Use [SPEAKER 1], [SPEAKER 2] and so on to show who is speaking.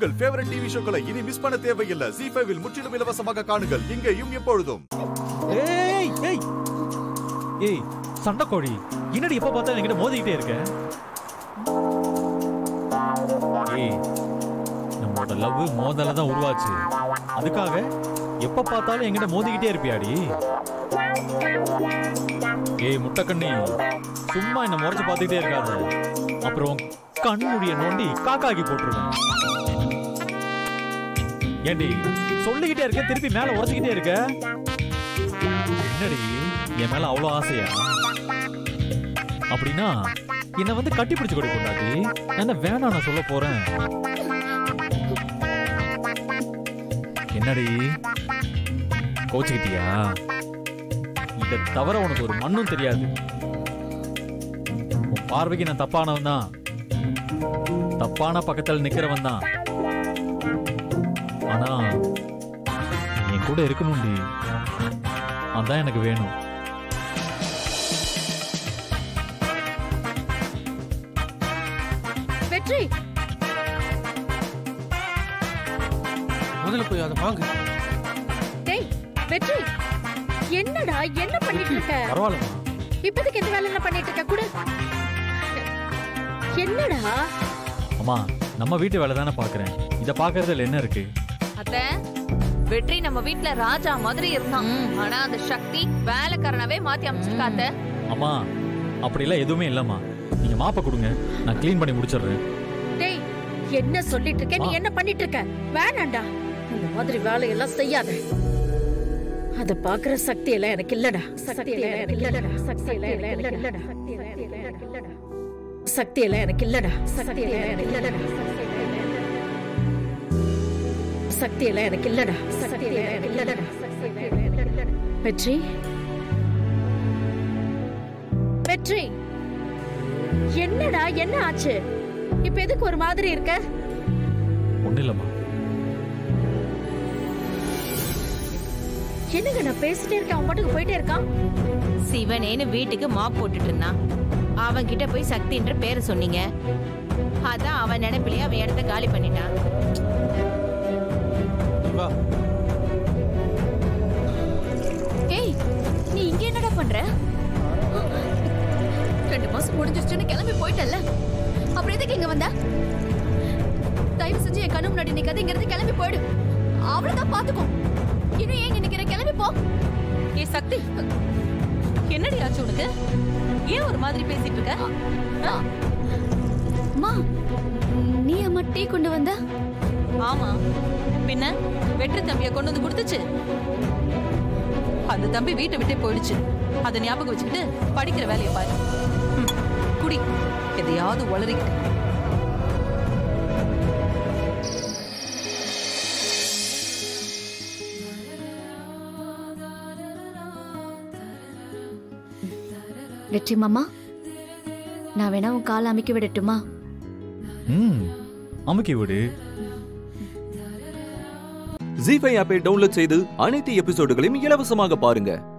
[SPEAKER 1] உங்கள் favourite TV ஷோக்களை இனி miss பண்ண தேவையில்லை ஜி ஃபைவில் முற்றிலும் இலவசமாக காணுங்கள் இங்கேயும் எப்பொழுதும்
[SPEAKER 2] ஏய் ஏய் ஏய் சண்டை கோழி என்னடி எப்ப பார்த்தா என்கிட்ட மோதிக்கிட்டே இருக்க ஏய் நம்மளோட லவ் மோதல தான் உருவாச்சு அதுக்காக எப்ப பார்த்தாலும் என்கிட்ட மோதிக்கிட்டே இருப்பியாடி ஏய் முட்டைக்கண்ணி சும்மா என்ன முறைச்சு பார்த்துக்கிட்டே இருக்காத அப்புறம் கண் முடிய நோண்டி காக்காக்கி போட்டுருவேன் ஏண்டி சொல்லிக்கிட்டே இருக்க திருப்பி மேல உரைச்சிக்கிட்டே இருக்க என்னடி என் மேல அவ்வளவு ஆசையா அப்படின்னா என்ன வந்து கட்டி பிடிச்சு கொடி கொண்டாடி என்ன வேணாம் நான் சொல்ல போறேன் என்னடி கோச்சுக்கிட்டியா இத தவிர உனக்கு ஒரு மண்ணும் தெரியாது உன் பார்வைக்கு நான் தப்பானவன் தான் தப்பான பக்கத்துல நிக்கிறவன் தான் ஆனா நீ என் கூட இருக்கணும்டி அதான் எனக்கு வேணும்
[SPEAKER 3] வெற்றி
[SPEAKER 4] முதல்ல போய் அதை வாங்க
[SPEAKER 3] டேய் வெற்றி என்னடா என்ன பண்ணிட்டு இருக்க
[SPEAKER 2] பரவாயில்லம்மா
[SPEAKER 3] இப்போதைக்கு எந்த வேலை என்ன பண்ணிட்டு இருக்க கூட என்னடா
[SPEAKER 2] அம்மா நம்ம வீட்டு வேலை தானே பாக்குறேன் இத பாக்குறதுல என்ன இருக்கு
[SPEAKER 5] அத்த வெற்றி நம்ம வீட்ல ராஜா மாதிரி இருந்தான் ஆனா அந்த சக்தி வேலைக்காரனாவே மாத்தி அமைச்சிருக்கா அத்த
[SPEAKER 2] அம்மா அப்படிலாம் எதுவுமே இல்லம்மா நீங்க மாப்ப கொடுங்க நான் க்ளீன் பண்ணி முடிச்சிடுறேன்
[SPEAKER 3] டேய் என்ன சொல்லிட்டு இருக்க நீ
[SPEAKER 2] ஆ.
[SPEAKER 3] என்ன பண்ணிட்டு இருக்க வேணாண்டா இந்த மாதிரி வேலையெல்லாம் செய்யாத அத பாக்குற சக்தி எல்லாம் எனக்கு இல்லடா சக்தி எல்லாம் எனக்கு இல்லடா சக்தி எல்லாம் எனக்கு இல்லடா சக்தி எல்லாம் எனக்கு இல்லடா சக்தி எல்லாம் எனக்கு இல்லடா சக்தி எல்லாம் எனக்கு இல்லடா சக்தி எல்லாம் எனக்கு இல்லடா வெற்றி வெற்றி என்னடா என்ன ஆச்சு இப்ப எதுக்கு ஒரு மாதிரி இருக்க
[SPEAKER 2] ஒண்ணு இல்லம்மா
[SPEAKER 3] என்னங்க நான் பேசிட்டே இருக்கேன் அவன் பாட்டுக்கு போயிட்டே இருக்கான்
[SPEAKER 5] சிவனேன்னு வீட்டுக்கு மாப் போட்டுட்டு இருந்தான் அவன் கிட்ட போய் சக்தின்ற பேரை சொன்னீங்க அதான் அவன் நினைப்பிலேயே அவன் இடத்த காலி பண்ணிட்டான்
[SPEAKER 4] வா
[SPEAKER 5] ஏய் நீ இங்க என்னடா பண்ற ரெண்டு மாசம் முடிஞ்சிருச்சுன்னு கிளம்பி போயிட்டல்ல அப்புறம் எதுக்கு இங்க வந்த தயவு செஞ்சு என் கண்ணு முன்னாடி நிக்காத இங்க இருந்து கிளம்பி போயிடு அவ்வளவுதான் பாத்துக்கோ இன்னும் ஏன் இங்க நிக்கிற கிளம்பி போ ஏ சக்தி என்னடி ஆச்சு உனக்கு ஏன் ஒரு மாதிரி பேசிட்டு இருக்க
[SPEAKER 6] அம்மா நீ அம்மா டீ கொண்டு வந்த
[SPEAKER 5] ஆமா பின்ன வெற்றி தம்பிய கொண்டு வந்து கொடுத்துச்சு அந்த தம்பி வீட்டை விட்டே போயிடுச்சு அதை ஞாபகம் வச்சுக்கிட்டு படிக்கிற வேலையை பாரு ம், குடி எதையாவது உளறிக்கிட்டு
[SPEAKER 6] வெற்றி மாமா நான் வேணா உன் கால் அமைக்க விடட்டுமா
[SPEAKER 2] ம் அமுக்கி விடு
[SPEAKER 7] ஜி ஃபைவ் ஆப்பை டவுன்லோட் செய்து அனைத்து எபிசோடுகளையும் இலவசமாக பாருங்க